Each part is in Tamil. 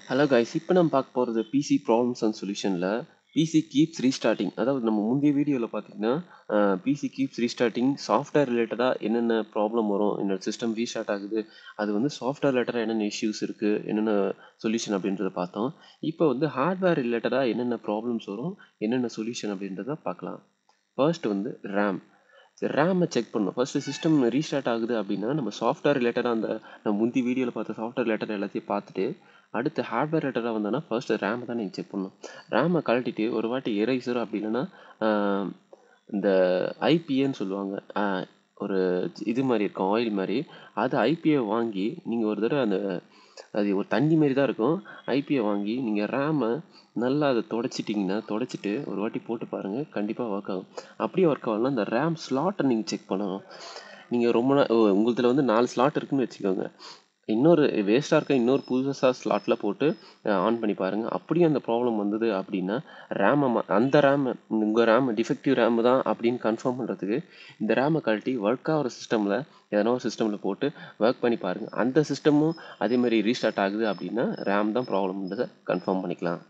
ஹலோ கைஸ் இப்போ நம்ம பார்க்க போகிறது பிசி ப்ராப்ளம்ஸ் அண்ட் சொல்யூஷனில் பிசி கீப்ஸ் ரீஸ்டார்டிங் அதாவது நம்ம முந்தைய வீடியோவில் பார்த்தீங்கன்னா பிசி கீப்ஸ் ரீஸ்டார்டிங் சாஃப்ட்வேர் ரிலேட்டடாக என்னென்ன ப்ராப்ளம் வரும் என்னோட சிஸ்டம் ரீஸ்டார்ட் ஆகுது அது வந்து சாஃப்ட்வேர் ரிலேட்டடாக என்னென்ன இஷ்யூஸ் இருக்குது என்னென்ன சொல்யூஷன் அப்படின்றத பார்த்தோம் இப்போ வந்து ஹார்ட்வேர் ரிலேட்டடாக என்னென்ன ப்ராப்ளம்ஸ் வரும் என்னென்ன சொல்யூஷன் அப்படின்றத பார்க்கலாம் ஃபர்ஸ்ட் வந்து ரேம் ரேமை செக் பண்ணணும் ஃபர்ஸ்ட் சிஸ்டம் ரீஸ்டார்ட் ஆகுது அப்படின்னா நம்ம சாஃப்ட்வேர் ரிலேட்டடாக அந்த நம்ம முந்தி வீடியோவில் பார்த்த சாஃப்ட்வேர் ரிலேட்டட் எல்லாத்தையும் பார்த்துட்டு அடுத்து ஹார்ட்வேர் ரிலேட்டடாக வந்தோன்னா ஃபர்ஸ்ட் ரேமை தான் நீங்கள் செக் பண்ணணும் ரேமை கழட்டிட்டு ஒரு வாட்டி எரேசர் அப்படி இல்லைன்னா இந்த ஐபிஏன்னு சொல்லுவாங்க ஒரு இது மாதிரி இருக்கும் ஆயில் மாதிரி அது ஐபிஏ வாங்கி நீங்கள் ஒரு தடவை அந்த அது ஒரு தண்ணி மாரி தான் இருக்கும் ஐபிஏ வாங்கி நீங்கள் ரேமை நல்லா அதை தொடச்சிட்டிங்கன்னா தொடச்சிட்டு ஒரு வாட்டி போட்டு பாருங்கள் கண்டிப்பாக ஒர்க் ஆகும் அப்படியே ஒர்க் ஆகலாம் அந்த ரேம் ஸ்லாட்டை நீங்கள் செக் பண்ணணும் நீங்கள் ரொம்ப நாள் உங்களதுல வந்து நாலு ஸ்லாட் இருக்குன்னு வச்சுக்கோங்க இன்னொரு வேஸ்ட்டாக இருக்க இன்னொரு புதுசாக ஸ்லாட்டில் போட்டு ஆன் பண்ணி பாருங்கள் அப்படியே அந்த ப்ராப்ளம் வந்தது அப்படின்னா ரேமை அந்த ரேம் உங்கள் ரேம் டிஃபெக்டிவ் ரேம் தான் அப்படின்னு கன்ஃபார்ம் பண்ணுறதுக்கு இந்த ரேமை கழட்டி ஒர்க் ஆகிற சிஸ்டமில் எதனா ஒரு சிஸ்டமில் போட்டு ஒர்க் பண்ணி பாருங்கள் அந்த சிஸ்டமும் அதேமாதிரி ரீஸ்டார்ட் ஆகுது அப்படின்னா ரேம் தான் ப்ராப்ளம்ன்றதை கன்ஃபார்ம் பண்ணிக்கலாம்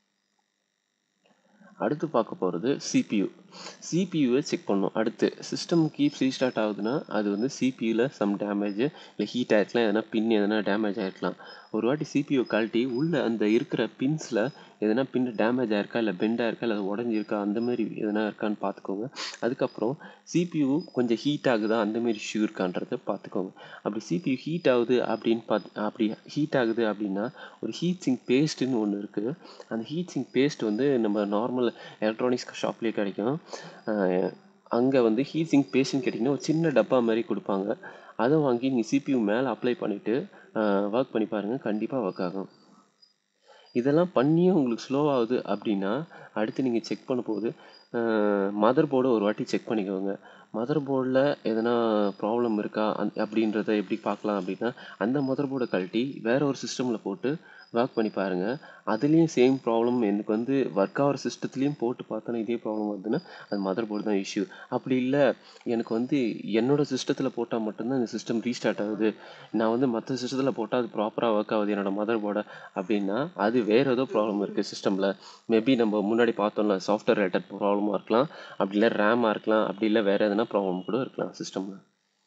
அடுத்து பார்க்க போகிறது சிபியூ சிபியூவை செக் பண்ணணும் அடுத்து சிஸ்டம் கீப்ஸ் ரீஸ்டார்ட் ஆகுதுன்னா அது வந்து சிபியூவில் சம் டேமேஜ் இல்லை ஹீட் ஆகிருக்கலாம் எதனா பின் எதனா டேமேஜ் ஆகிருக்கலாம் ஒரு வாட்டி சிபியூ கழட்டி உள்ளே அந்த இருக்கிற பின்ஸில் எதனா பின் டேமேஜ் ஆயிருக்கா இல்லை பெண்ட் ஆயிருக்கா இல்லை உடஞ்சிருக்கா அந்த மாதிரி எதனா இருக்கான்னு பார்த்துக்கோங்க அதுக்கப்புறம் சிபியூ கொஞ்சம் ஹீட் ஆகுதா அந்த மாதிரி இஷ்யூ இருக்கான்றதை பார்த்துக்கோங்க அப்படி சிபியூ ஹீட் ஆகுது அப்படின்னு பார்த்து அப்படி ஹீட் ஆகுது அப்படின்னா ஒரு ஹீட் சிங் பேஸ்ட்டுன்னு ஒன்று இருக்குது அந்த ஹீட் சிங் பேஸ்ட் வந்து நம்ம நார்மல் எலக்ட்ரானிக்ஸ் ஷாப்லேயே கிடைக்கும் அங்கே வந்து ஹீட் சிங் பேஸ்ட்னு கேட்டிங்கன்னா ஒரு சின்ன டப்பா மாதிரி கொடுப்பாங்க அதை வாங்கி நீங்கள் சிபியூ மேலே அப்ளை பண்ணிவிட்டு ஒர்க் பண்ணி பாருங்கள் கண்டிப்பாக ஒர்க் ஆகும் இதெல்லாம் பண்ணியும் உங்களுக்கு ஸ்லோ ஆகுது அப்படின்னா அடுத்து நீங்கள் செக் பண்ண போது மதர் போர்டை ஒரு வாட்டி செக் பண்ணிக்கோங்க மதர் போர்டில் எதனா ப்ராப்ளம் இருக்கா அந் அப்படின்றத எப்படி பார்க்கலாம் அப்படின்னா அந்த மதர் போர்டை கழட்டி வேற ஒரு சிஸ்டமில் போட்டு ஒர்க் பண்ணி பாருங்கள் அதுலேயும் சேம் ப்ராப்ளம் எனக்கு வந்து ஒர்க் ஆகிற சிஸ்டத்துலேயும் போட்டு பார்த்தோன்னா இதே ப்ராப்ளம் வருதுன்னா அது மதர் போர்டு தான் இஷ்யூ அப்படி இல்லை எனக்கு வந்து என்னோடய சிஸ்டத்தில் போட்டால் மட்டும்தான் இந்த சிஸ்டம் ரீஸ்டார்ட் ஆகுது நான் வந்து மற்ற சிஸ்டத்தில் போட்டால் அது ப்ராப்பராக ஒர்க் ஆகுது என்னோடய மதர் போர்டை அப்படின்னா அது வேறு ஏதோ ப்ராப்ளம் இருக்குது சிஸ்டமில் மேபி நம்ம முன்னாடி பார்த்தோம்ல சாஃப்ட்வேர் ரிலேட்டட் ப்ராப்ளமாக இருக்கலாம் அப்படி இல்லை ரேமாக இருக்கலாம் அப்படி இல்லை வேறு எதனா ப்ராப்ளம் கூட இருக்கலாம் சிஸ்டமில்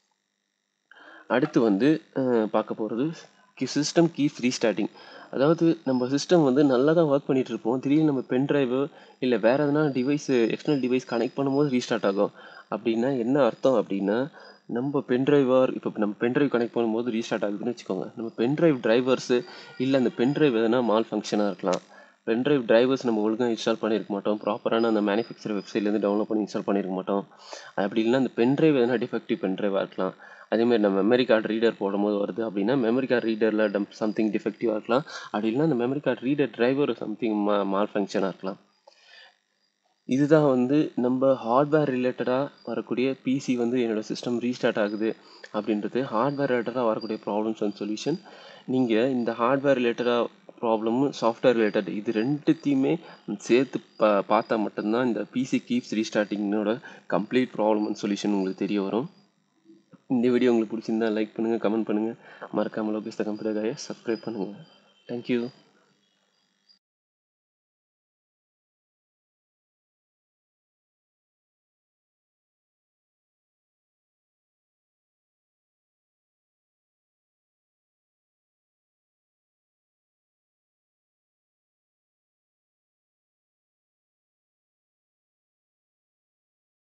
அடுத்து வந்து பார்க்க போகிறது சிஸ்டம் கீப் ரீஸ்டார்டிங் அதாவது நம்ம சிஸ்டம் வந்து நல்லா தான் ஒர்க் பண்ணிகிட்டு இருப்போம் திடீர்னு நம்ம பென் ட்ரைவு இல்லை வேறு எதனா டிவைஸ் எக்ஸ்டர்னல் டிவைஸ் கனெக்ட் பண்ணும்போது ரீஸ்டார்ட் ஆகும் அப்படின்னா என்ன அர்த்தம் அப்படின்னா நம்ம பென்ட்ரைவர் இப்போ நம்ம பென்ட்ரைவ் கனெக்ட் பண்ணும்போது ரீஸ்டார்ட் ஆகுதுன்னு வச்சுக்கோங்க நம்ம பென்ட்ரைவ் டிரைவர்ஸு இல்லை அந்த பென்ட்ரைவ் எதனா மால் ஃபங்க்ஷனாக இருக்கலாம் பென்ட்ரைவ் டிரைவர்ஸ் நம்ம ஒழுங்காக இன்ஸ்டால் பண்ணியிருக்க மாட்டோம் ப்ராப்பரான அந்த மேனுஃபேக்சர் வெப்சைட்லேருந்து டவுன்லோட் பண்ணி இன்ஸ்டால் பண்ணியிருக்க மாட்டோம் அப்படி இல்லைனா அந்த பென்ட்ரைவ் எதனா டிஃபெக்டிவ் பென்ட்ரைவாக இருக்கலாம் அதேமாதிரி நம்ம மெமரி கார்டு ரீடர் போடும்போது வருது அப்படின்னா மெமரி கார்டு ரீடரில் டம் சம்திங் டிஃபெக்டிவாக இருக்கலாம் அப்படி இல்லைனா அந்த memory card reader driver something மா மால் ஃபங்க்ஷனாக இருக்கலாம் இதுதான் வந்து நம்ம ஹார்ட்வேர் ரிலேட்டடாக வரக்கூடிய பிசி வந்து என்னோடய சிஸ்டம் ரீஸ்டார்ட் ஆகுது அப்படின்றது ஹார்ட்வேர் ரிலேட்டடாக வரக்கூடிய ப்ராப்ளம்ஸ் அண்ட் சொல்யூஷன் நீங்கள் இந்த ஹார்ட்வேர் ரிலேட்டடாக ப்ராப்ளமும் சாஃப்ட்வேர் ரிலேட்டட் இது ரெண்டுத்தையுமே சேர்த்து பா பார்த்தா மட்டும்தான் இந்த பிசி கீப்ஸ் ரீஸ்டார்டிங்கோட கம்ப்ளீட் ப்ராப்ளம் அண்ட் சொல்யூஷன் உங்களுக்கு தெரிய வரும் இந்த வீடியோ உங்களுக்கு பிடிச்சிருந்தா லைக் பண்ணுங்கள் கமெண்ட் பண்ணுங்கள் மறக்காமல் லோகேஷ் த கம்ப்யூட்டர் காயை சப்ஸ்கிரைப் பண்ணுங்கள் தேங்க்யூ